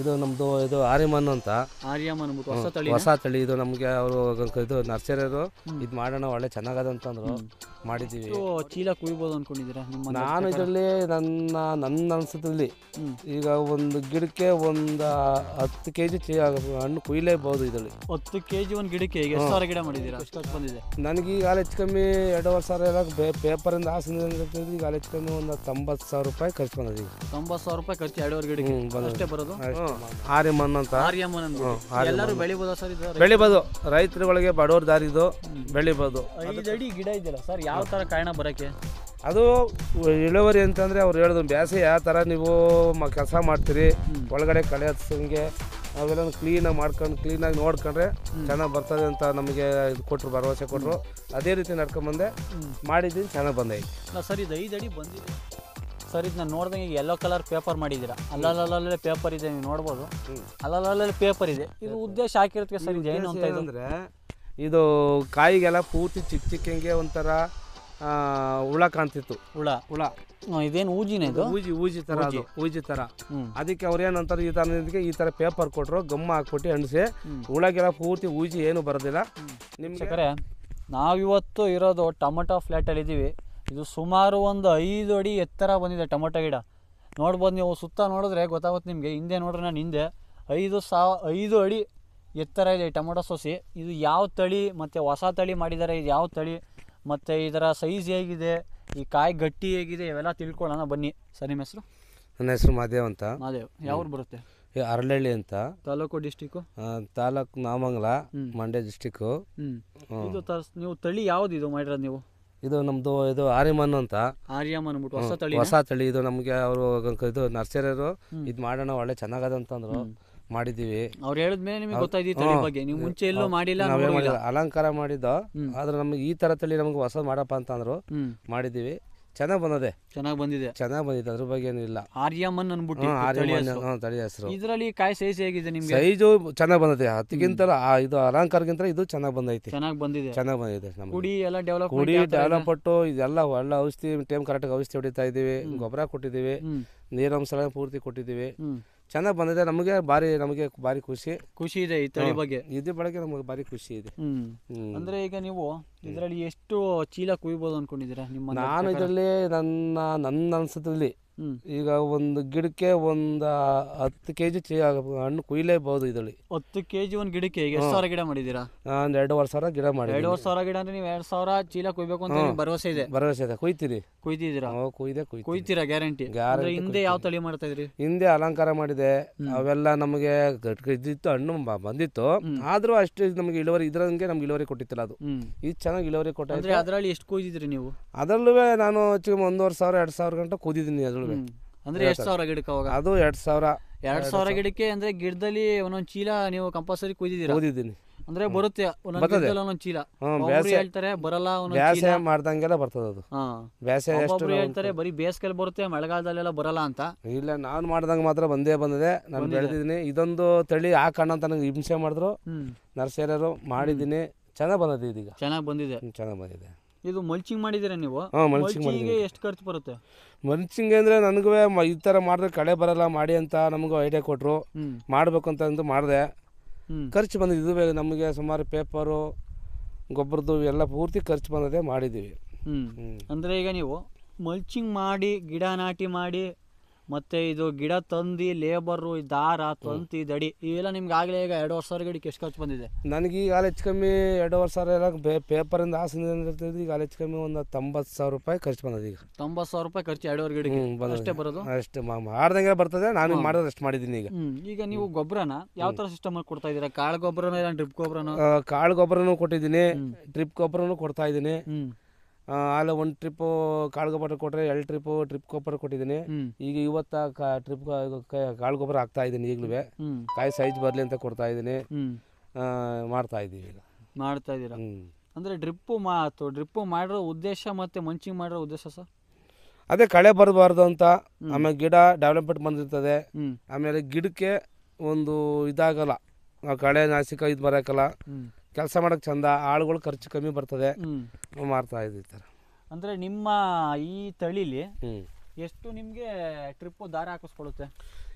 ಇದು ನಮ್ಮದು ಇದು ಆರಿಮನ್ ಅಂತ ಆರ್ಯಮ್ ಅಂದ್ಬಿಟ್ಟು ಹೊಸ ತಳಿ ಹೊಸ ತಳಿ ಇದು ನಮಗೆ ಅವರು ಇದು ನರ್ಸರಿಯವರು ಇದು ಮಾಡೋಣ ಒಳ್ಳೆ ಚೆನ್ನಾಗದ ಅಂತಂದ್ರು ಮಾಡಿದ್ದೀವಿ ಚೀಲ ಕುಯ್ಬೋದು ಅನ್ಕೊಂಡಿದ್ದೀರಾ ನಿಮ್ಮ ನಾನು ಇದರಲ್ಲಿ ನನ್ನ ನನ್ನ ಅನ್ಸದಲ್ಲಿ ಹ್ಮ್. ಈಗ ಒಂದು ಗಿಡಕ್ಕೆ ಒಂದು ಹತ್ತು ಕೆ ಜಿ ಹಣ್ಣು ಕುಯ್ಲೇಬಹುದು ಇದರಲ್ಲಿ ಹತ್ತು ಕೆ ಜಿ ಒಂದು ಗಿಡಕ್ಕೆ ಈಗ ಎಷ್ಟು ಸಾವಿರ ಗಿಡ ಮಾಡಿದ್ದೀರಾ ಎಷ್ಟು ಖರ್ಚು ಬಂದಿದೆ ನನಗೆ ಈಗ ಹೆಚ್ಚು ಕಮ್ಮಿ ಎರಡೂವರೆ ಸಾವಿರ ಎಲ್ಲ ಬೇ ಪೇಪರಿಂದ ಹಾಸಿನ ಈಗ ಹೆಚ್ಚು ಕಮ್ಮಿ ಒಂದು ತೊಂಬತ್ತು ಸಾವಿರ ರೂಪಾಯಿ ಖರ್ಚು ಬಂದದ ಈಗ ತೊಂಬತ್ತು ಸಾವಿರ ರೂಪಾಯಿ ಖರ್ಚು ಎರಡೂವರೆ ಗಿಡಕ್ಕೆ ಹ್ಮ್, ಬಂದಿದೆ. ಅಷ್ಟೇ ಬರೋದು ಆರಿಮನ್ ಅಂತ ಆರ್ಯಮ್ ಅಂದ್ಬಿಟ್ಟು ಎಲ್ಲರೂ ಬೆಳಿಬೋದಾ ಸರ್ ಇದು ಬೆಳಿಬೋದು ರೈತರುಗಳಿಗೆ ಬಡವ್ರ ದಾರಿದು ಬೆಳಿಬೋದು ಐದು ಅಡಿ ಗಿಡ ಇದೆಯಲ್ಲ ಸರ್ ಯಾವ ಥರ ಕಾರಣ ಬರೋಕ್ಕೆ ಅದು ಇಳುವರಿ ಅಂತಂದರೆ ಅವ್ರು ಹೇಳಿದ್ರು ಬ್ಯಾಸೆ ಯಾವ ಥರ ನೀವು ಮ ಕೆಲಸ ಮಾಡ್ತೀರಿ ಒಳಗಡೆ ಕಳೆ ಹತ್ಸಂಗೆ ಅವೆಲ್ಲ ಕ್ಲೀನಾಗಿ ಮಾಡ್ಕೊಂಡು ಕ್ಲೀನಾಗಿ ನೋಡ್ಕೊಂಡ್ರೆ ಚೆನ್ನಾಗಿ ಬರ್ತದೆ ಅಂತ ನಮಗೆ ಇದು ಕೊಟ್ಟರು ಭರವಸೆ ಕೊಟ್ಟರು ಅದೇ ರೀತಿ ನಡ್ಕೊಂಬಂದೆ ಮಾಡಿದ್ದೀನಿ ಚೆನ್ನಾಗಿ ಬಂದೈತೆ ಅಲ್ಲ ಸರ್ ಇದು ಐದು ಅಡಿ ಬಂದಿದೆ ಸರ್ ಇದು ನಾನು ನೋಡ್ದಂಗೆ ಯೆಲ್ಲೋ ಕಲರ್ ಪೇಪರ್ ಮಾಡಿದ್ದೀರಾ ಅಲ್ಲಲ್ಲಲ್ಲೇ ಪೇಪರ್ ಇದೆ ನೀವು ನೋಡ್ಬೋದು ಅಲ್ಲಲ್ಲಲ್ಲೇ ಪೇಪರ್ ಇದೆ ಇದು ಉದ್ದೇಶ ಹಾಕಿರೋದಕ್ಕೆ ಸರ್ ಇದು ಏನು ಅಂತ ಇದು ಅಂದರೆ ಇದು ಕಾಯಿಗೆಲ್ಲ ಪೂರ್ತಿ ಚಿಕ್ಕ ಚಿಕ್ಕಂಗೆ ಒಂಥರ ಆ, ಹುಳ ಕಾಣ್ತಿತ್ತು ಹುಳ ಹುಳ ಹ್ಮ್, ಇದೇನು ಊಜಿನ ಇದು ಊಜಿ ಊಜಿ ಥರ ಅದು ಊಜಿ ಥರ ಹ್ಮ್. ಅದಕ್ಕೆ ಅವ್ರು ಏನಂತಾರೆ ಈ ಥರ ಇದಕ್ಕೆ ಈ ಥರ ಪೇಪರ್ ಕೊಟ್ಟರು ಗಮ್ಮ ಹಾಕ್ಬಿಟ್ಟು ಅಂಡಿಸಿ ಹುಳಗೆಲ್ಲ ಪೂರ್ತಿ ಊಜಿ ಏನು ಬರೋದಿಲ್ಲ ನಿಮ್ಗೆ ವೀಕ್ಷಕರೇ ನಾವಿವತ್ತು ಇರೋದು ಟೊಮೊಟೊ ಫ್ಲ್ಯಾಟಲ್ಲಿ ಇದ್ದೀವಿ ಇದು ಸುಮಾರು ಒಂದು ಐದು ಅಡಿ ಎತ್ತರ ಬಂದಿದೆ ಟೊಮೊಟೊ ಗಿಡ ನೋಡ್ಬೋದು ನೀವು ಸುತ್ತ ನೋಡಿದ್ರೆ ಗೊತ್ತಾಗುತ್ತೆ ನಿಮಗೆ ಹಿಂದೆ ನೋಡ್ರಿ ನಾನು ಹಿಂದೆ ಐದು ಸಾವ ಐದು ಅಡಿ ಎತ್ತರ ಇದೆ ಈ ಟೊಮೊಟೊ ಸೊಸಿ ಇದು ಯಾವ ತಳಿ ಮತ್ತು ಹೊಸ ತಳಿ ಮಾಡಿದ್ದಾರೆ ಇದು ಯಾವ ತಳಿ ಮತ್ತು ಇದರ ಸೈಜ್ ಹೇಗಿದೆ ಈ ಕಾಯಿ ಗಟ್ಟಿ ಹೇಗಿದೆ ಇವೆಲ್ಲ ತಿಳ್ಕೊಳ್ಳೋಣ ಬನ್ನಿ ಸರ್ ನಿಮ್ಮ ಹೆಸರು ನನ್ನ ಹೆಸರು ಮಾದೇವ್ ಅಂತ ಮಾದೇವ್ ಯಾವ್ರು ಬರುತ್ತೆ ಈ ಅರಳಳ್ಳಿ ಅಂತ ತಾಲೂಕು ಡಿಸ್ಟಿಕ್ಕು ಆ, ತಾಲೂಕು ನಾಮಂಗಲ ಮಂಡ್ಯ ಡಿಸ್ಟಿಕ್ಕು ಹ್ಞೂ ಇದು ತರ್ಸ್ ನೀವು ತಳಿ ಯಾವ್ದು ಇದು ಮಾಡಿರೋದು ನೀವು ಇದು ನಮ್ಮದು ಇದು ಆರಿಮನ್ ಅಂತ ಆರ್ಯಮ್ ಅಂದ್ಬಿಟ್ಟು ಹೊಸ ತಳಿ ಹೊಸ ತಳಿ ಇದು ನಮಗೆ ಅವರು ಇದು ನರ್ಸರಿಯವರು ಇದು ಮಾಡೋಣ ಒಳ್ಳೆ ಚೆನ್ನಾಗದ ಅಂತಂದ್ರು ಮಾಡಿದ್ದೀವಿ ಅವ್ರು ಹೇಳಿದ್ಮೇಲೆ ನಿಮಗೆ ಗೊತ್ತಾಯ್ತು ಈ ತಳಿ ಬಗ್ಗೆ ನೀವು ಮುಂಚೆ ಎಲ್ಲೂ ಮಾಡಿಲ್ಲ ನಾವೇನ್ ನೋಡಿಲ್ಲ ಮಾಡಿಲ್ಲ, ಅಲಂಕಾರ ಮಾಡಿದ್ದು ಆದ್ರೆ ನಮಗೆ ಈ ಥರ ತಳಿ ನಮಗೆ ಹೊಸ ಮಾಡಪ್ಪ ಅಂತಂದ್ರು ಹ್ಮ್ ಮಾಡಿದ್ದೀವಿ ಚೆನ್ನಾಗಿ ಬಂದದೆ ಚೆನ್ನಾಗಿ ಬಂದಿದೆ ಚೆನ್ನಾಗಿ ಬಂದಿದೆ ಅದ್ರ ಬಗ್ಗೆ ಏನಿಲ್ಲ ಆರ್ಯಮನ್ ಅಂದ್ಬಿಟ್ಟು ಹ್ಮ್, ಈ ತಳಿ ಆರ್ಯಮನ್ ಹೆಸರು. ಹ್ಮ್, ತಳಿ ಹೆಸರು ಇದ್ರಲ್ಲಿ ಕಾಯಿ ಸೈಜ್ ಹೇಗಿದೆ ನಿಮ್ಗೆ ಸೈಜು ಚೆನ್ನಾಗಿ ಬಂದೈತೆ ಹತ್ತಿಗಿಂತ ಆ ಇದು ಅಲಂಕಾರಗಿಂತ ಇದು ಚೆನ್ನಾಗಿ ಬಂದೈತಿ ಚೆನ್ನಾಗಿ ಬಂದಿದೆ ಚೆನ್ನಾಗಿ ಬಂದಿದೆ ನಮ್ಗೆ ಕುಡಿ ಎಲ್ಲ ಡೆವಲಪ್ ಕುಡಿ ಡೆವಲಪ್ ಪಟ್ಟು ಇದೆಲ್ಲ ಒಳ್ಳೆ ಔಷಧಿ ಟೈಮ್ ಕರೆಕ್ಟಾಗಿ ಔಷಧಿ ಹೊಡಿತಾ ಇದ್ದೀವಿ ಗೊಬ್ಬರ ಕೊಟ್ಟಿದ್ದೀವಿ ಹ್ಮ್ ನೀರಂಶ ಪೂರ್ತಿ ಕೊಟ್ಟಿದ್ದೀವಿ ಹ್ಮ್ ಚೆನ್ನಾಗಿ ಬಂದಿದೆ ನಮಗೆ ಭಾರಿ ನಮಗೆ ಭಾರಿ ಖುಷಿ ಖುಷಿ ಇದೆ ಈ ತಳಿ ಬಗ್ಗೆ ಇದ್ರ ಬಳಕೆ ನಮಗೆ ಭಾರಿ ಖುಷಿ ಇದೆ ಹ್ಮ್ ಹ್ಮ್. ಅಂದ್ರೆ ಈಗ ನೀವು ಇದರಲ್ಲಿ ಎಷ್ಟು ಚೀಲ ಕುಯ್ಬೋದು ಅನ್ಕೊಂಡಿದ್ದೀರಾ ನಿಮ್ಮ ನಾನು ಇದರಲ್ಲಿ ನನ್ನ ನನ್ನ ಅನ್ಸದಲ್ಲಿ ಹ್ಮ್ ಈಗ ಒಂದು ಗಿಡಕ್ಕೆ ಒಂದು ಹತ್ತು ಕೆ ಜಿ ಹಣ್ಣು ಕುಯ್ಲೇಬಹುದು ಇದರಲ್ಲಿ ಹತ್ತು ಕೆ ಜಿ ಒಂದು ಗಿಡಕ್ಕೆ ಈಗ ಎಷ್ಟು ಸಾವಿರ ಗಿಡ ಮಾಡಿದ್ದೀರಾ ಒಂದು ಎರಡೂವರೆ ಸಾವಿರ ಗಿಡ ಮಾಡಿ ಎರಡೂವರೆ ಸಾವಿರ ಗಿಡ ಅಂದ್ರೆ ನೀವು ಎರಡು ಸಾವಿರ ಚೀಲ ಕುಯ್ಬೇಕು ಅಂತ ನಿಮ್ಗೆ ಭರವಸೆ ಇದೆ ಭರವಸೆ ಇದೆ ಕುಯ್ತೀರಿ ಕುಯ್ದಿದ್ದೀರಾ ನಾವು ಕುಯ್ದೆ ಕುಯ್ತೀವಿ ಕುಯ್ತೀರಾ ಗ್ಯಾರಂಟಿ ಅಂದ್ರೆ ಹಿಂದೆ ಯಾವ ತಳಿ ಮಾಡ್ತಾ ಇದ್ರಿ ಹಿಂದೆ ಅಲಂಕಾರ ಮಾಡಿದೆ ಅವೆಲ್ಲ ನಮಗೆ ಗಟ್- ಇದಿತ್ತು ಹಣ್ಣು ಬ- ಬಂದಿತ್ತು ಆದ್ರೂ ಅಷ್ಟು ನಮಗೆ ಇಳುವರಿ ಇದ್ರಂಗೆ ನಮ್ಗೆ ಇಳುವರಿ ಕೊಟ್ಟಿತ್ತಿಲ್ಲ ಅದು ಹ್ಮ್ ಇದು ಚೆನ್ನಾಗಿ ಇಳುವರಿ ಕೊಟ್ಟ ಅಂದ್ರೆ ಅದರಲ್ಲಿ ಎಷ್ಟು ಕುಯ್ದಿದ್ರಿ ನೀವು ಅದರಲ್ಲೂ ನಾನು ಹೆಚ್ಚು ಒಂದೂವರೆ ಸಾವಿರ ಎರಡು ಸಾವಿರ ಗಂಟೆ ಕೂದಿದ್ದೀನಿ ಅದ್ರಲ್ಲೂ ಹ್ಮ್. ಅಂದ್ರೆ ಎಷ್ಟು ಸಾವಿರ ಗಿಡಕ್ಕೆ ಅವಾಗ ಅದು ಎರಡು ಸಾವಿರ ಎರಡ್ ಸಾವಿರ ಗಿಡಕ್ಕೆ ಅಂದ್ರೆ ಗಿಡದಲ್ಲಿ ಒಂದೊಂದ್ ಚೀಲ ನೀವು ಕಂಪಲ್ಸರಿ ಕುಯ್ದಿದ್ದೀರಾ ಕೂದಿದ್ದೀನಿ ಅಂದ್ರೆ ಬರುತ್ತೆ ಒಂದೊಂದ್ ಗಿಡದಲ್ಲಿ ಒಂದೊಂದ್ ಚೀಲ ಹ್ಮ್, ಒಬ್ರು ಹೇಳ್ತಾರೆ ಬರಲ್ಲ ಒಂದೊಂದ್ ಚೀಲ ಬ್ಯಾಸೆ ಮಾಡ್ದಂಗೆಲ್ಲ ಬರ್ತದೆ ಅದು ಹಾ ಬ್ಯಾಸೆ ಎಷ್ಟು ಒಬ್ಬೊಬ್ರು ಹೇಳ್ತಾರೆ ಬರೀ ಬೇಸಿಗೆಲ್ ಬರುತ್ತೆ ಮಳೆಗಾಲದಲ್ಲೆಲ್ಲ ಬರಲ್ಲ ಅಂತ ಇಲ್ಲ ನಾನು ಮಾಡ್ದಂಗೆ ಮಾತ್ರ ಬಂದೇ ಬಂದಿದೆ ನಾನು ಬೆಳೆದಿದ್ದೀನಿ ಇದೊಂದು ತಳಿ ಹಾಕೋಣ ಅಂತ ನನಗೆ ಹಿಂಸೆ ಮಾಡಿದ್ರು ಹ್ಮ್ ನರ್ಸರಿಯರು ಮಾಡಿದ್ದೀನಿ ಚೆನ್ನಾಗಿ ಬಂದಿದೆ ಇದೀಗ ಚೆನ್ನಾಗಿ ಬಂದಿದೆ ಚೆನ್ನಾಗಿ ಬಂದಿದೆ ಇದು ಮಲ್ಚಿಂಗ್ ಮಾಡಿದ್ದೀರಾ ನೀವು ಹಾಂ ಮಲ್ಚಿಂಗ್ ಮಲ್ಚಿಂಗ್ಗೆ ಎಷ್ಟು ಖರ್ಚು ಬರುತ್ತೆ ಮಲ್ಚಿಂಗ್ ಅಂದರೆ ನನಗೂ ಈ ಥರ ಮಾಡಿದ್ರೆ ಕಳೆ ಬರಲ್ಲ ಮಾಡಿ ಅಂತ ನಮಗೂ ಐಡಿಯಾ ಕೊಟ್ಟರು ಹ್ಮ್ ಮಾಡಬೇಕು ಅಂತ ಅಂದು ಮಾಡಿದೆ ಹ್ಮ್ ಖರ್ಚು ಬಂದಿದೆ ಇದು ಬೇಗ ನಮಗೆ ಸುಮಾರು ಪೇಪರು ಗೊಬ್ಬರದ್ದು ಎಲ್ಲ ಪೂರ್ತಿ ಖರ್ಚು ಬಂದಿದೆ ಮಾಡಿದ್ದೀವಿ ಹ್ಮ್ ಹ್ಮ್. ಅಂದ್ರೆ ಈಗ ನೀವು ಮಲ್ಚಿಂಗ್ ಮಾಡಿ ಗಿಡ ನಾಟಿ ಮಾಡಿ ಮತ್ತೆ ಇದು ಗಿಡ ತಂದು ಲೇಬರು ದಾರ ತಂತಿ ದಡಿ ಇವೆಲ್ಲ ನಿಮ್ಗೆ ಆಗಲೇ ಈಗ ಎರಡು ವರ್ಷ ಸಾವಿರ ಗಿಡಕ್ಕೆ ಎಷ್ಟು ಖರ್ಚು ಬಂದಿದೆ ನನಗೆ ಈಗ ಹೆಚ್ಚು ಕಮ್ಮಿ ಎರಡೂವರೆ ಸಾವಿರ ಎಲ್ಲ ಬೇ ಪೇಪರಿಂದ ಹಾಸಿನ ಈಗ ಹೆಚ್ಚು ಕಮ್ಮಿ ಒಂದು ತೊಂಬತ್ತು ಸಾವಿರ ರೂಪಾಯಿ ಖರ್ಚು ಬಂದದ ಈಗ ತೊಂಬತ್ತು ಸಾವಿರ ರೂಪಾಯಿ ಖರ್ಚು ಎರಡೂವರೆ ಗಿಡಕ್ಕೆ ಹ್ಮ್, ಬಂದಿದೆ. ಅಷ್ಟೇ ಬರೋದು ಅಷ್ಟು ಮಾಡ್ದಂಗೆ ಬರ್ತದೆ ನಾನು ಮಾಡಿದ್ರೆ ಅಷ್ಟು ಮಾಡಿದ್ದೀನಿ ಈಗ ಹ್ಮ್ ಈಗ ನೀವು ಗೊಬ್ಬರನ ಯಾವ ತರ ಸಿಸ್ಟಮ್ ಅಲ್ಲಿ ಕೊಡ್ತಾ ಇದೀರಾ ಕಾಳು ಗೊಬ್ಬರನ ಇಲ್ಲ ಡ್ರಿಪ್ ಗೊಬ್ಬರನ ಆ, ಕಾಳು ಗೊಬ್ಬರನೂ ಕೊಟ್ಟಿದ್ದೀನಿ ಡ್ರಿಪ್ ಗೊಬ್ಬರನೂ ಕೊಡ್ತಾ ಇದ್ದೀನಿ ಹ್ಮ್ ಅಲ್ಲಿ ಒಂದು ಟ್ರಿಪ್ಪು ಕಾಳು ಗೊಬ್ಬರ ಕೊಟ್ಟರೆ ಎರಡು ಟ್ರಿಪ್ಪು ಡ್ರಿಪ್ ಗೊಬ್ಬರ ಕೊಟ್ಟಿದ್ದೀನಿ ಹ್ಮ್ ಈಗ ಇವತ್ತ ಕಾ ಟ್ರಿಪ್ ಕಾಳು ಗೊಬ್ಬರ ಹಾಕ್ತಾ ಇದ್ದೀನಿ ಈಗಲೂ ಹ್ಮ್ ಕಾಯಿ ಸೈಜ್ ಬರಲಿ ಅಂತ ಕೊಡ್ತಾ ಇದ್ದೀನಿ ಹ್ಮ್ ಆ, ಮಾಡ್ತಾ ಇದ್ದೀವಿ ಈಗ ಮಾಡ್ತಾ ಇದೀರಾ ಹ್ಞೂ ಅಂದ್ರೆ ಡ್ರಿಪ್ಪು ಮಾತು ಡ್ರಿಪ್ಪು ಮಾಡಿರೋ ಉದ್ದೇಶ ಮತ್ತೆ ಮಂಚಿಂಗ್ ಮಾಡಿರೋ ಉದ್ದೇಶ ಸರ್ ಅದೇ ಕಳೆ ಬರಬಾರ್ದು ಅಂತ ಆಮೇಲೆ ಗಿಡ ಡೆವಲಪ್ಮೆಂಟ್ ಬಂದಿರ್ತದೆ ಹ್ಮ್ ಆಮೇಲೆ ಗಿಡಕ್ಕೆ ಒಂದು ಇದಾಗಲ್ಲ ಆ ಕಳೆ ನಾಸಿಕ ಇದು ಬರೋಕ್ಕಲ್ಲ ಹ್ಮ್ ಕೆಲಸ ಮಾಡೋಕ್ಕೆ ಚಂದ ಆಳುಗಳು ಖರ್ಚು ಕಮ್ಮಿ ಬರ್ತದೆ ಹ್ಮ್ ಮಾಡ್ತಾ ಇದ್ದೀವಿ ಈ ಥರ ಅಂದ್ರೆ ನಿಮ್ಮ ಈ ತಳಿಲಿ ಹ್ಞೂ ಎಷ್ಟು ನಿಮ್ಗೆ ಟ್ರಿಪ್ಪು ದಾರ ಹಾಕಿಸ್ಕೊಳುತ್ತೆ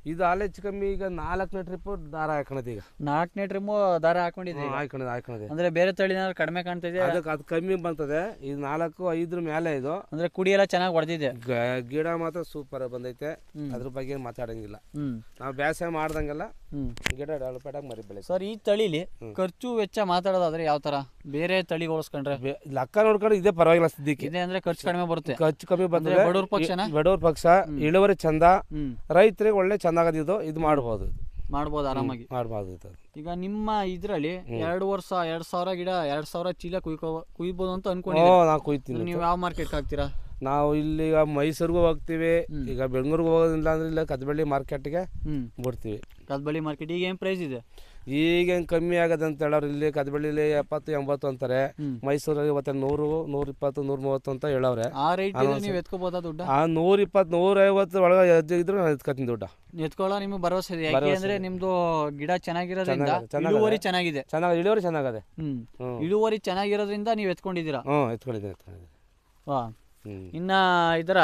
ಇದು ಹಾಲು ಹೆಚ್ಚು ಕಮ್ಮಿ ಈಗ ನಾಲ್ಕನೇ ಟ್ರಿಪ್ ದಾರ ಹಾಕೊಳದು ಈಗ ನಾಲ್ಕನೇ ಟ್ರಿಮ್ಮು ದಾರ ಹಾಕೊಂಡಿದೆ ಹಾಕೊಳದು ಹಾಕೊಳದೆ ಅಂದ್ರೆ ಬೇರೆ ತಳಿನಾದ್ರು ಕಡಿಮೆ ಕಾಣ್ತಿದೆ ಅದಕ್ಕೆ ಅದು ಕಮ್ಮಿ ಬರ್ತದೆ ಇದು ನಾಲ್ಕು ಐದ್ರ ಮೇಲೆ ಇದು ಅಂದ್ರೆ ಕುಡಿ ಎಲ್ಲ ಚೆನ್ನಾಗಿ ಹೊಡೆದಿದೆ ಗ- ಗಿಡ ಮಾತ್ರ ಸೂಪರ್ ಬಂದೈತೆ ಹ್ಮ್. ಅದ್ರ ಬಗ್ಗೆ ಏನ್ ಮಾತಾಡಂಗಿಲ್ಲ ಹ್ಮ್ ನಾವು ಬೇಸಾಯ ಮಾಡ್ದಂಗೆಲ್ಲ ಹ್ಮ್ ಗಿಡ ಡೆವಲಪ್ಮೆಂಟ್ ಆಗಿ ಮರಿ ಬೆಳೆ ಸರ್ ಈ ತಳಿಲಿ ಖರ್ಚು ವೆಚ್ಚ ಮಾತಾಡೋದಾದ್ರೆ ಯಾವ ತರ ಬೇರೆ ತಳಿ ಹೋಲಿಸ್ಕೊಂಡ್ರೆ ಲೆಕ್ಕ ನೋಡ್ಕೊಂಡು ಇದೇ ಪರವಾಗಿಲ್ಲ ಸದ್ಯಕ್ಕೆ ಇದೆ ಅಂದ್ರೆ ಖರ್ಚು ಕಡಿಮೆ ಬರುತ್ತೆ ಖರ್ಚು ಕಮ್ಮಿ ಅಂದ್ರೆ ಬರ್ತದೆ ಬಡವ್ರ ಪಕ್ಷನ ಬಡವ್ರ ಪಕ್ಷ ಇಳುವರಿ ಚಂದ ಹ್ಮ್ ರೈತರಿಗೆ ಒಳ್ಳೆ ಚೆನ್ನಾಗದಿದ್ದು ಇದು ಮಾಡ್ಬೋದು ಇದು. ಮಾಡ್ಬೋದು ಆರಾಮಾಗಿ ಮಾಡ್ಬೋದು ಇದು ಈಗ ನಿಮ್ಮ ಇದ್ರಲ್ಲಿ ಎರಡು ವರ್ಷ ಎರಡ್ ಸಾವಿರ ಗಿಡ ಎರಡ್ ಸಾವಿರ ಚೀಲ ಕುಯ್ಕೋ ಕುಯ್ಬೋದು ಅಂತ ಓ ಅನ್ಕೊಂಡಿದ್ದೀರಾ ನಾವು ಕುಯ್ತೀನಿ ನೀವು ಯಾವ ಮಾರ್ಕೆಟ್ ಹಾಕ್ತೀರಾ ನಾವು ಇಲ್ಲಿ ಈಗ ಮೈಸೂರಿಗೂ ಹೋಗ್ತೀವಿ ಈಗ ಬೆಂಗಳೂರಿಗೆ ಹೋಗೋದಿಲ್ಲ ಅಂದ್ರೆ ಇಲ್ಲ ಕದ್ಬಳ್ಳಿ ಮಾರ್ಕೆಟ್ಗೆ ಹ್ಮ್ ಬಿಡ್ತೀವಿ ಕದ್ಬಳ್ಳಿ ಮಾರ್ಕೆಟ್ ಈಗ ಏನ್ ಪ್ರೈಸ್ ಇದೆ ಈಗ ಹೆಂಗ್ ಕಮ್ಮಿ ಆಗದೆ ಅಂತ ಹೇಳೋರು ಇಲ್ಲಿ ಕದ್ಬಳ್ಳಿಲಿ ಎಪ್ಪತ್ತು ಎಂಬತ್ತು ಅಂತಾರೆ ಹ್ಮ್. ಮೈಸೂರಲ್ಲಿ ಇವತ್ತೆ ನೂರು ನೂರ ಇಪ್ಪತ್ತು ನೂರ ಮೂವತ್ತು ಅಂತ ಹೇಳವ್ರೆ ಆ ರೇಟ್ ಇದ್ರೆ ನೀವು ಎತ್ಕೋಬೋದಾ ದುಡ್ಡ ಆ ನೂರ ಇಪ್ಪತ್ತು ನೂರ ಐವತ್ತು ಒಳಗೆ ಹೆಜ್ಜೆ ಇದ್ರು ನಾನು ಎತ್ಕೊತೀನಿ ದುಡ್ಡ ಎತ್ಕೊಳ್ಳೋ ನಿಮ್ಗೆ ಭರವಸೆ ಇದೆ ಯಾಕೆ ಅಂದ್ರೆ ನಿಮ್ದು ಗಿಡ ಚೆನ್ನಾಗಿರೋದ್ರಿಂದ ಚೆನ್ನಾಗಿದೆ, ಚೆನ್ನಾಗಿದೆ. ಇಳುವರಿ ಚೆನ್ನಾಗಿದೆ ಚೆನ್ನಾಗಿ ಇಳುವರಿ ಚೆನ್ನಾಗದೆ ಹ್ಮ್ ಹ್ಮ್. ಇಳುವರಿ ಚೆನ್ನಾಗಿರೋದ್ರಿಂದ ನೀವು ಎತ್ಕೊಂಡಿದ್ದೀರಾ ಹ್ಞೂ ಎತ್ಕೊಂಡಿದ್ದೀನಿ ಎತ್ಕೊಂಡಿದ್ದೀನಿ ವಾ ಹ್ಞೂ ಇನ್ನ ಇದರ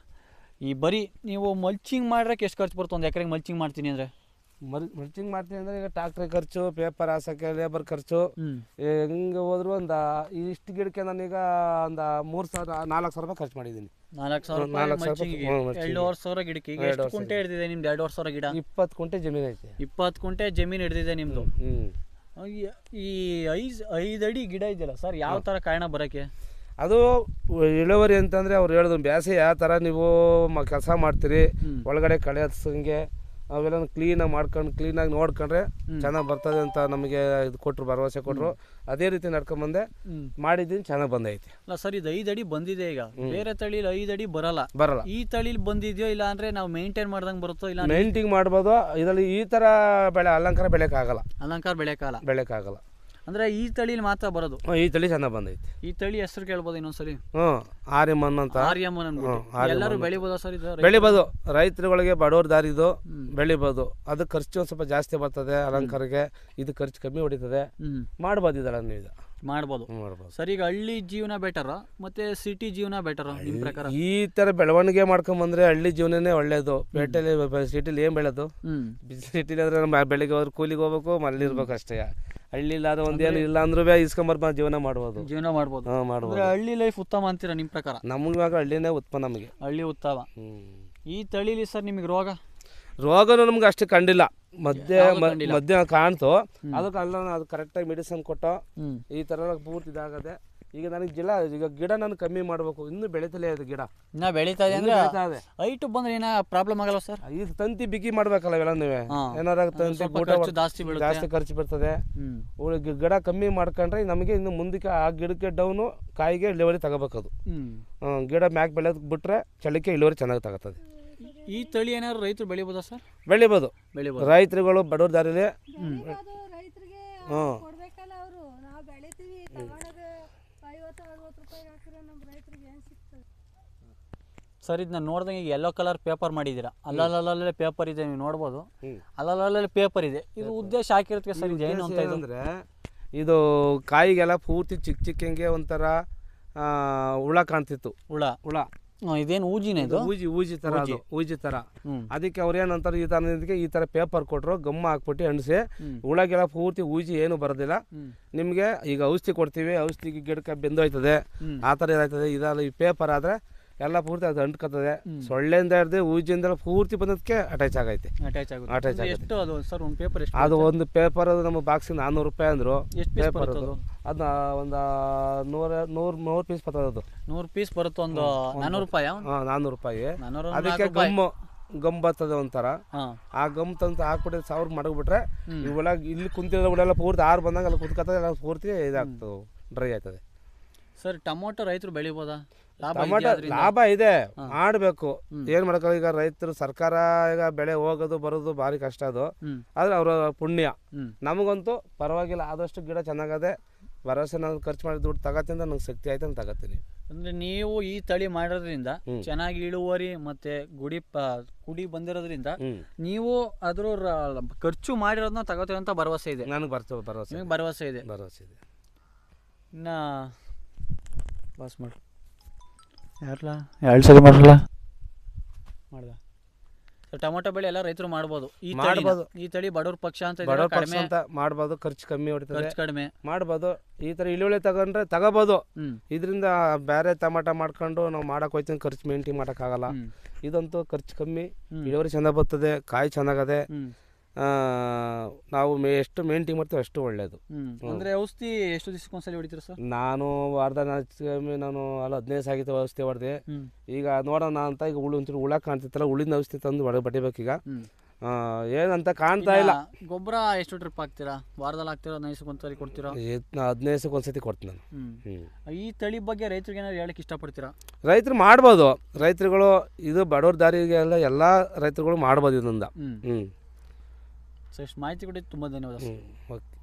ಈ ಬರೀ ನೀವು ಮಲ್ಚಿಂಗ್ ಮಾಡ್ರಕ್ಕೆ ಎಷ್ಟು ಖರ್ಚು ಬರುತ್ತೆ ಒಂದು ಎಕರೆಗೆ ಮಲ್ಚಿಂಗ್ ಮಾಡ್ತೀನಿ ಅಂದ್ರೆ ಮಲ್ ಮಲ್ಚಿಂಗ್ ಮಾಡ್ತೀನಿ ಅಂದ್ರೆ ಈಗ ಟ್ರಾಕ್ಟ್ರಿ ಖರ್ಚು ಪೇಪರ್ ಹಾಸಕ್ಕೆ ಲೇಬರ್ ಖರ್ಚು ಹ್ಮ್ ಹೆಂಗೆ ಹೋದ್ರು ಒಂದು ಇಷ್ಟು ಗಿಡಕ್ಕೆ ನಾನೀಗ ಒಂದು ಮೂರು ಸಾವಿರ ನಾಲ್ಕು ಸಾವಿರ ರೂಪಾಯಿ ಖರ್ಚು ಮಾಡಿದ್ದೀನಿ ನಾಲ್ಕು ಸಾವಿರ ಹ್ಮ್, ರೂಪಾಯಿ ನಾಲ್ಕು ಸಾವಿರ ಮಲ್ಚಿಂಗಿಗೆ ಹ್ಮ್, ಮಲ್ಚಿಂಗಿಗೆ. ಎರಡೂವರೆ ಸಾವಿರ ಗಿಡಕ್ಕೆ ಈಗ ಎಷ್ಟು ಕುಂಟೆ ಹಿಡ್ದಿದೆ ನಿಮ್ದು ಎರಡೂವರೆ ಸಾವಿರ ಗಿಡ ಇಪ್ಪತ್ತು ಕುಂಟೆ ಜಮೀನು ಐತೆ ಇಪ್ಪತ್ತು ಕುಂಟೆ ಜಮೀನು ಹಿಡ್ದಿದೆ ನಿಮ್ದು ಹ್ಞೂ ಈ- ಈ ಐದು ಐದು ಅಡಿ ಗಿಡ ಇದೆಯಲ್ಲ ಸರ್ ಯಾವ ಥರ ಕಾರಣ ಬರೋಕ್ಕೆ ಅದು ಇಳುವರಿ ಅಂತಂದರೆ ಅವ್ರು ಹೇಳಿದ್ರು ಬೇಸಾಯ ಯಾವ ಥರ ನೀವು ಮ ಕೆಲಸ ಮಾಡ್ತೀರಿ ಹ್ಮ್. ಒಳಗಡೆ ಕಳೆ ಹತ್ಸಂಗೆ ಅವೆಲ್ಲ ಕ್ಲೀನಾಗಿ ಮಾಡ್ಕೊಂಡು ಕ್ಲೀನಾಗಿ ನೋಡ್ಕೊಂಡ್ರೆ ಚೆನ್ನಾಗಿ ಬರ್ತದೆ ಅಂತ ನಮಗೆ ಇದು ಕೊಟ್ಟರು ಭರವಸೆ ಕೊಟ್ಟರು ಅದೇ ರೀತಿ ನಡ್ಕೊಂಬಂದೆ ಹ್ಮ್ ಮಾಡಿದ್ದೀನಿ ಚೆನ್ನಾಗಿ ಬಂದೈತೆ ಅಲ್ಲ ಸರ್ ಇದು ಐದು ಅಡಿ ಬಂದಿದೆ ಈಗ ಬೇರೆ ತಳಿಲಿ ಐದು ಅಡಿ ಬರಲ್ಲ ಬರಲ್ಲ ಈ ತಳಿಲಿ ಬಂದಿದ್ಯೋ ಇಲ್ಲ ಅಂದ್ರೆ ನಾವು ಮೇಂಟೈನ್ ಮಾಡ್ದಂಗೆ ಬರುತ್ತೋ ಇಲ್ಲ ಮೇಂಟಿಂಗ್ ಮಾಡ್ಬೋದು ಇದರಲ್ಲಿ ಈ ಥರ ಬೆಳೆ ಅಲಂಕಾರ ಬೆಳೆಯೋಕ್ಕಾಗಲ್ಲ ಅಲಂಕಾರ ಬೆಳೆಕಾಲ ಬೆಳೆಯೋಕ್ಕಾಗಲ್ಲ ಅಂದ್ರೆ ಈ ತಳಿಲಿ ಮಾತ್ರ ಬರೋದು ಹ್ಮ್, ಈ ತಳಿ ಚೆನ್ನಾಗಿ ಬಂದೈತೆ ಈ ತಳಿ ಹೆಸರು ಕೇಳ್ಬೋದು ಇನ್ನೊಂದ್ಸಲಿ ಹ್ಞೂ ಆರ್ಯಮನ್ ಅಂತ ಆರ್ಯಮ್ಮನ್ ಅನ್ಬಿಟ್ಟು ಆರ್ಯಮ್ಮನ್. ಎಲ್ಲರೂ ಬೆಳಿಬೋದಾ ಸರ್ ಇದು ಬೆಳಿಬೋದು ರೈತರುಗಳಿಗೆ ಬಡವ್ರ ದಾರಿದು ಬೆಳಿಬೋದು ಅದು ಖರ್ಚು ಒಂದು ಸ್ವಲ್ಪ ಜಾಸ್ತಿ ಬರ್ತದೆ ಅಲಂಕಾರಕ್ಕೆ ಇದು ಖರ್ಚು ಕಮ್ಮಿ ಹೊಡಿತದೆ ಹ್ಮ್ ಮಾಡ್ಬೋದು ಇದಲ್ಲ ನೀವು ಇದು ಮಾಡ್ಬೋದು ಹ್ಮ್, ಮಾಡ್ಬೋದು ಸರ್ ಈಗ ಹಳ್ಳಿ ಜೀವನ ಬೆಟರ್ ಮತ್ತೆ ಸಿಟಿ ಜೀವನ ಬೆಟರ್ ನಿಮ್ ಪ್ರಕಾರ ಈ ಥರ ಬೆಳವಣಿಗೆ ಮಾಡ್ಕೊಂಬಂದ್ರೆ ಹಳ್ಳಿ ಜೀವನನೇ ಒಳ್ಳೇದು ಪೇಟೆಲಿ ಸಿಟಿಲಿ ಏನು ಬೆಳೆದು ಹ್ಮ್ ಸಿಟಿಲಿ ಅಂದ್ರೆ ನಮ್ಮ ಬೆಳಿಗ್ಗೆ ಹೋದ್ರೆ ಕೂಲಿಗೆ ಹೋಗ್ಬೇಕು ಮನೇಲಿ ಇರ್ಬೇಕು ಅಷ್ಟೇ ಹಳ್ಳಿ ಇಲ್ಲಾದ್ರೆ ಒಂದೇನು ಇಲ್ಲ ಅಂದ್ರೂ ಇಸ್ಕೊಂಬರ್ಬ ಜೀವನ ಮಾಡ್ಬೋದು ಜೀವನ ಮಾಡ್ಬೋದು ಹಾಂ ಮಾಡ್ಬೋದು ಅಂದ್ರೆ ಹಳ್ಳಿ ಲೈಫ್ ಉತ್ತಮ ಅಂತೀರಾ ನಿಮ್ ಪ್ರಕಾರ ನಮ್ಗೆ ಇವಾಗ ಹಳ್ಳಿನೇ ಉತ್ಪನ್ನ ನಮಗೆ ಹಳ್ಳಿ ಉತ್ತಮ ಹ್ಞೂ ಈ ತಳಿಲಿ ಸರ್ ನಿಮಗೆ ರೋಗ ರೋಗನೂ ನಮ್ಗೆ ಅಷ್ಟು ಕಂಡಿಲ್ಲ ಮಧ್ಯೆ ಯಾವ್ದು ಮ- ಕಂಡಿಲ್ಲ? ಮಧ್ಯ ಕಾಣ್ತು ಅದಕ್ಕೆ ಅಲ್ಲ ಅದು ಕರೆಕ್ಟಾಗಿ ಮೆಡಿಸಿನ್ ಕೊಟ್ಟು ಹ್ಮ್ ಈ ಥರ ಎಲ್ಲ ಪೂರ್ತಿ ಇದಾಗದೆ ಈಗ ನನಗೆ ಜಿಲ್ಲ ಈಗ ಗಿಡ ನಾನು ಕಮ್ಮಿ ಮಾಡಬೇಕು ಇನ್ನೂ ಬೆಳೀತಲೇ ಇದೆ ಗಿಡ ಇನ್ನ ಬೆಳೀತಾ ಇದೆ ಇನ್ನೂ ಅಂದ್ರೆ ಬೆಳೀತಾ ಇದೆ ಹೈಟ್ ಬಂದ್ರೆ ಏನ ಪ್ರಾಬ್ಲಮ್ ಆಗಲ್ಲ ಸರ್ ಇದು ತಂತಿ ಬಿಗಿ ಮಾಡ್ಬೇಕಲ್ಲ ಇವೆಲ್ಲ ನೀವೇ ಹಾ. ಏನಾರ ತಂತಿ ಸ್ವಲ್ಪ ಗೂಟ ಖರ್ಚು ಹೊಡ್- ಜಾಸ್ತಿ ಬೀಳುತ್ತೆ. ಜಾಸ್ತಿ ಖರ್ಚು ಬರ್ತದೆ ಹ್ಮ್ ಉಳಿ- ಗಿ- ಗಿಡ ಕಮ್ಮಿ ಮಾಡ್ಕೊಂಡ್ರೆ ನಮಗೆ ಇನ್ನು ಮುಂದಕ್ಕೆ ಆ ಗಿಡಕ್ಕೆ ಡೌನು ಕಾಯಿಗೆ ಇಳುವರಿ ತಗೋಬೇಕದು ಹ್ಮ್ ಹ್ಮ್, ಗಿಡ ಮ್ಯಾಕ್ ಬೆಳೆದ್ ಬಿಟ್ರೆ ಚಳಿಕೆ ಇಳುವರಿ ಚೆನ್ನಾಗಿ ತಗೋತದೆ ಈ ತಳಿ ಏನಾದ್ರು ರೈತರು ಬೆಳಿಬೋದಾ ಸರ್ ಬೆಳಿಬೋದು ಬೆಳಿಬೋದು ರೈತರುಗಳು ಬಡವ್ರ ದಾರಿಲಿ ಬೆಳಿಬೋದು ರೈತರಿಗೆ ಹ್ಮ್. ಕೊಡ್ಬೇಕಲ್ಲ ಅವರು ನಾವು ಬೆಳಿತೀವಿ ತಗೊಳೋದು ಐವತ್ತು ಅರವತ್ತು ರೂಪಾಯಿ ಹಾಕಿದ್ರೆ ನಮ್ಮ ರೈತರಿಗೆ ಏನು ಸಿಗ್ತದೆ ಸರ್ ಇದನ್ನ ನೋಡ್ದಂಗೆ ಈಗ ಯೆಲ್ಲೋ ಕಲರ್ ಪೇಪರ್ ಮಾಡಿದ್ದೀರಾ ಅಲ್ಲಲ್ಲಲ್ಲೇ ಪೇಪರ್ ಇದೆ ನೀವು ನೋಡ್ಬೋದು ಹ್ಮ್. ಅಲ್ಲಲ್ಲಲ್ಲೇ ಪೇಪರ್ ಇದೆ ಇದು ಉದ್ದೇಶ ಹಾಕಿರುತ್ತೆ ಸರ್ ಇದು ಏನು ಅಂತ ಇದು ಏನಂದ್ರೆ ಇದು ಕಾಯಿಗೆಲ್ಲ ಪೂರ್ತಿ ಚಿಕ್ಕ ಚಿಕ್ಕಂಗೆ ಒಂಥರ ಆ, ಹುಳ ಕಾಣ್ತಿತ್ತು ಹುಳ ಹುಳ ಹ್ಮ್, ಇದೇನು ಊಜಿನ ಇದು ಊಜಿ ಊಜಿ ತರ ಅದು ಊಜಿ ತರ ಹ್ಮ್ ಅದಕ್ಕೆ ಅವ್ರು ಏನಂತಾರೆ ಈ ತರ ಇದಕ್ಕೆ ಈ ತರ ಪೇಪರ್ ಕೊಟ್ಟರು ಗಮ್ಮ ಹಾಕ್ಬಿಟ್ಟು ಅಣಿಸಿ ಹ್ಮ್. ಹುಳಗೆಲ್ಲ ಪೂರ್ತಿ ಊಜಿ ಏನು ಬರೋದಿಲ್ಲ ಹ್ಮ್ ನಿಮಗೆ ಈಗ ಔಷಧಿ ಕೊಡ್ತೀವಿ ಔಷಧಿಗೆ ಗಿಡಕ್ಕೆ ಬೆಂದೋಯ್ತದೆ ಹ್ಮ್. ಆ ಥರ ಏನಾಯ್ತದೆ ಇದಲ್ಲ ಈ ಪೇಪರ್ ಆದರೆ ಎಲ್ಲ ಪೂರ್ತಿ ಅದು ಅಂಟ್ಕೊತದೆ ಸೊಳ್ಳೆಯಿಂದ ಹಿಡ್ದು ಊಜಿಯಿಂದ ಪೂರ್ತಿ ಬಂದದಕ್ಕೆ ಅಟ್ಯಾಚ್ ಆಗೈತೆ ಅಟ್ಯಾಚ್ ಆಗುತ್ತೆ Attach ಅಂದ್ರೆ ಆಗುತ್ತೆ. ಎಷ್ಟು ಅದು ಸರ್ ಒಂದು ಪೇಪರ್ ಎಷ್ಟು ಅದು ಒಂದು ಪೇಪರ್ ಅದು ನಮ್ಮ ಬಾಕ್ಸಿಗೆ ನಾನ್ನೂರು ರೂಪಾಯಿ ಅಂದರು ಎಷ್ಟು ಪೀಸ್ ಪೇಪರ್ ಬರುತ್ತೆ ಅದು ಅದು ಅದನ್ನ ಒಂದು ನೂರ ನೂರು ಮೂರು ಪೀಸ್ ಬರ್ತದೆ ಅದು ನೂರು ಪೀಸ್ ಬರುತ್ತೆ ಒಂದು ನಾನ್ನೂರು ರೂಪಾಯಿ ಹಾಂ ನಾನ್ನೂರು ರೂಪಾಯಿ ನಾನ್ನೂರು ಅದಕ್ಕೆ ಗಮ್ಮು ಗಮ್ ಬರ್ತದೆ ಒಂಥರ ಹಾಂ ಆ ಗಮ್ ತಂದು ಹಾಕ್ಬಿಟ್ಟು ಸಾವಿರ ಮಡಗ್ಬಿಟ್ರೆ ಇವೆಲ್ಲ ಇಲ್ಲಿ ಕುಂತಿರೋ ಹುಳೆಲ್ಲ ಪೂರ್ತಿ ಆರು ಬಂದಂಗೆ ಅಲ್ಲಿ ಕುತ್ಕೊತದೆ ಎಲ್ಲ ಪೂರ್ತಿ ಇದಾಗ್ತದೆ ಡ್ರೈ ಆಗ್ತದೆ ಸರ್ ಟೊಮೊಟೊ ರೈತರು ಬೆಳಿಬೋದಾ ಲಾಭ ಟೊಮೆಟೊ ಇದೆಯಾ ಅದ್ರಿಂದ? ಲಾಭ ಇದೆ ಮಾಡಬೇಕು ಏನು ಮಾಡೋಕ್ಕಲ್ಲ ಈಗ ರೈತರು ಸರ್ಕಾರ ಈಗ ಬೆಳೆ ಹೋಗೋದು ಬರೋದು ಭಾರಿ ಕಷ್ಟ ಅದು ಹ್ಮ್ ಆದರೆ ಅವರ ಪುಣ್ಯ ಹ್ಮ್ ನಮಗಂತೂ ಪರವಾಗಿಲ್ಲ ಆದಷ್ಟು ಗಿಡ ಚೆನ್ನಾಗದೆ ಭರವಸೆ ನಾನು ಖರ್ಚು ಮಾಡಿ ದುಡ್ಡು ತಗೋತೀನಿ ನಂಗೆ ಶಕ್ತಿ ಆಯ್ತು ಅಂತ ತಗೋತೀನಿ ಅಂದ್ರೆ ನೀವು ಈ ತಳಿ ಮಾಡೋದ್ರಿಂದ ಹ್ಮ್. ಚೆನ್ನಾಗಿ ಇಳುವರಿ ಮತ್ತೆ ಗುಡಿ ಪ ಕುಡಿ ಬಂದಿರೋದ್ರಿಂದ ಹ್ಞೂ ನೀವು ಅದ್ರ ರ- ಖರ್ಚು ಮಾಡಿರೋದನ್ನ ತಗೋತೀವಿ ಅಂತ ಭರವಸೆ ಇದೆ ನನಗೆ ಬರ್ತವೆ ಭರವಸೆ ನಿಮಗೆ ಭರವಸೆ ಇದೆ ಭರವಸೆ ಇದೆ ಇನ್ನ ಬಾಸ್ ಮಾಡು ಯಾರಲ್ಲ ಎರಡು ಸರಿ ಮಾಡಲ್ಲ ಮಾಡ್ದ So, ಟೊಮೊಟೊ ಬೆಳೆ ಎಲ್ಲ ರೈತರು ಮಾಡ್ಬೋದು ಈ ತಳಿನ. ಮಾಡ್ಬೋದು. ಈ ತಳಿ ಬಡವ್ರ ಪಕ್ಷ ಅಂತ ಬಡ ಇದೆಯಲ್ಲ, ಪಕ್ಷ ಕಡಿಮೆ ಅಂತ ಮಾಡ್ಬೋದು ಖರ್ಚು ಕಮ್ಮಿ ಹೊಡಿತದೆ ಖರ್ಚು ಕಡಿಮೆ ಮಾಡ್ಬೋದು ಈ ಥರ ಇಳುವಳಿ ತಗೊಂಡ್ರೆ ತಗೋಬೋದು ಹ್ಮ್ ಇದರಿಂದ ಬೇರೆ ಟಮಾಟ ಮಾಡ್ಕೊಂಡು ನಾವು ಮಾಡಕ್ಕೆ ಹೋಯ್ತೀನಿ ಖರ್ಚು ಮೇಂಟೈನ್ ಮಾಡೋಕ್ಕಾಗಲ್ಲ ಹ್ಮ್ ಇದಂತೂ ಖರ್ಚು ಕಮ್ಮಿ ಹ್ಮ್. ಇಳುವರಿ ಚೆನ್ನಾಗಿ ಬರ್ತದೆ ಕಾಯಿ ಚೆನ್ನಾಗದೆ ಹ್ಮ್ ಆ, ನಾವು ಮೇ ಎಷ್ಟು ಮೇಂಟೈನ್ ಮಾಡ್ತೀವಿ ಅಷ್ಟು ಒಳ್ಳೆಯದು ಹ್ಮ್ ಅಂದ್ರೆ ಔಷಧಿ ಎಷ್ಟು ದಿವಸಕ್ಕೊಂದ್ಸಲಿ ಹೊಡಿತೀರಾ ಸರ್ ನಾನು ವಾರದ ಕಮ್ಮಿ ನಾನು ಅಲ್ಲ ಹದಿನೈದು ಸಾಗಿತ್ತು ಔಷಧಿ ಹೊಡೆದೆ ಹ್ಮ್ ಈಗ ನೋಡೋಣ ಅಂತ ಈಗ ಹುಳು ಒಂಚೂರು ಹುಳ ಕಾಣ್ತಿತ್ತಲ್ಲ ಹುಳಿನ ಔಷಧಿ ತಂದು ಒಳಗೆ ಬಡಿಬೇಕೀಗ ಹ್ಮ್ ಆ, ಏನಂತ ಕಾಣ್ತಾ ಇಲ್ಲ ಗೊಬ್ಬರ ಎಷ್ಟು ಟ್ರಿಪ್ ಹಾಕ್ತೀರಾ ವಾರದಲ್ಲಿ ಹಾಕ್ತೀರಾ ನೈಸಕ್ಕೆ ಒಂದ್ಸಲಿ ಕೊಡ್ತೀರಾ ಹದಿನೈದು ದಿವಸಕ್ಕೆ ಒಂದ್ಸತಿ ಕೊಡ್ತೀನಿ ನಾನು ಹ್ಮ್ ಹ್ಞೂ ಈ ತಳಿ ಬಗ್ಗೆ ರೈತರಿಗೆ ಏನಾದ್ರು ಹೇಳಕ್ ಇಷ್ಟಪಡ್ತೀರಾ ರೈತರು ಮಾಡ್ಬೋದು ರೈತರುಗಳು ಇದು ಬಡವ್ರ ದಾರಿಗೆ ಎಲ್ಲ ಎಲ್ಲ ರೈತರುಗಳು ಮಾಡ್ಬೋದು ಇದರಿಂದ ಹ್ಮ್ ಹ್ಞೂ ಸೊ ಇಷ್ಟು ಮಾಹಿತಿ ಕೊಟ್ಟಿದ್ದು ತುಂಬ ಧನ್ಯವಾದ ಸರ್ ಹ್ಞೂ ಓಕೆ